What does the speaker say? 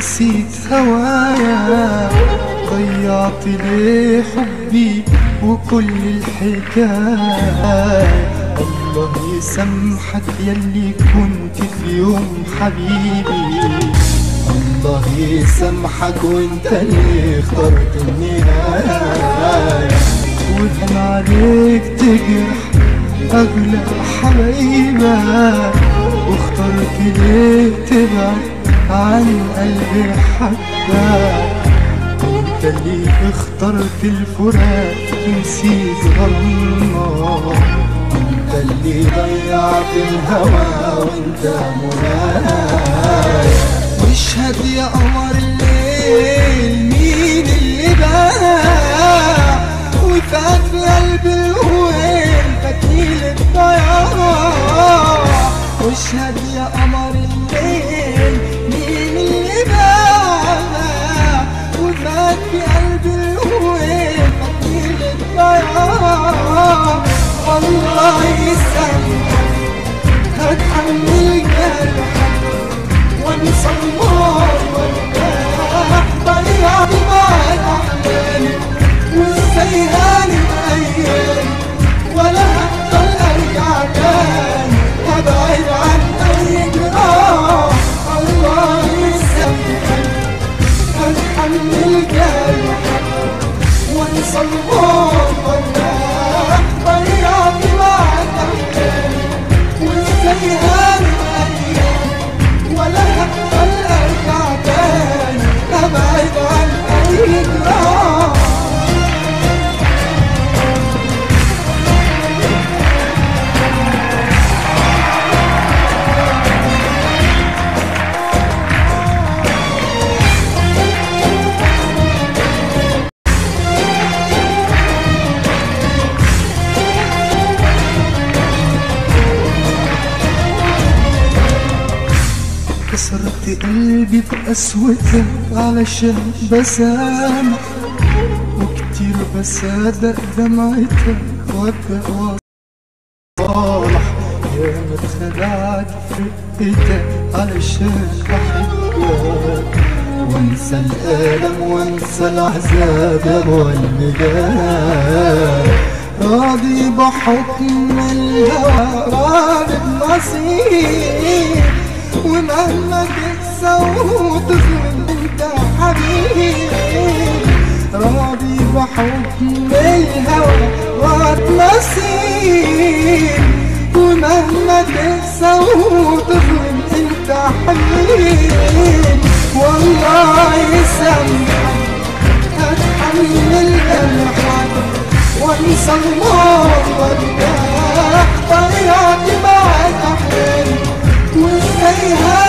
ونسيت هوايا ضيعت ليه حبي وكل الحكاية الله يسامحك يلي كنت في يوم حبيبي الله يسامحك وانت اللي اخترت النهاية وكان عليك تجرح أغلى حبايبك واخترت ليه تبعد عن قلبي حبك انت اللي اخترت الفراق ونسيت غرامنا انت اللي ضيعت الهوى وانت منايا واشهد يا قمر الليل مين اللي باع وفات في قلب الويل فتيل الضياع واشهد يا قمر الليل مين اللي باع وفات في قلب الويل فتيل الضياع الله يسامحك هتحمل جرحك وانسى النار وارتاح ضيعت معاك احلامي وازاي هاني ايامي ولا هفضل ارجع تاني هبعد عن اي جراح الله يسامحك هتحمل جرحك وانسى النار وارتاح ضيعت معاك احلامي وازاي هاني ايامي ولا هقبل ارجع تاني ابعد عن اي جراح كسرت قلبي بقسوتك علشان بسامح وكتير بصدق دمعتك وابدا واصالح يا ما اتخدعت في رقتك علشان بحبك وانسى الالم وانسى العذاب والمجال راضي بحكم الهوى راضي بنصيب ومهما تقسى وتظلم انت حبيبي راضي بحكم الهوى واتنصيب ومهما تقسى وتظلم انت حبيبي والله يسامحك هتحمل جرحك وانسى الماضي وارتاح ضيعت معاك احلامي وازاي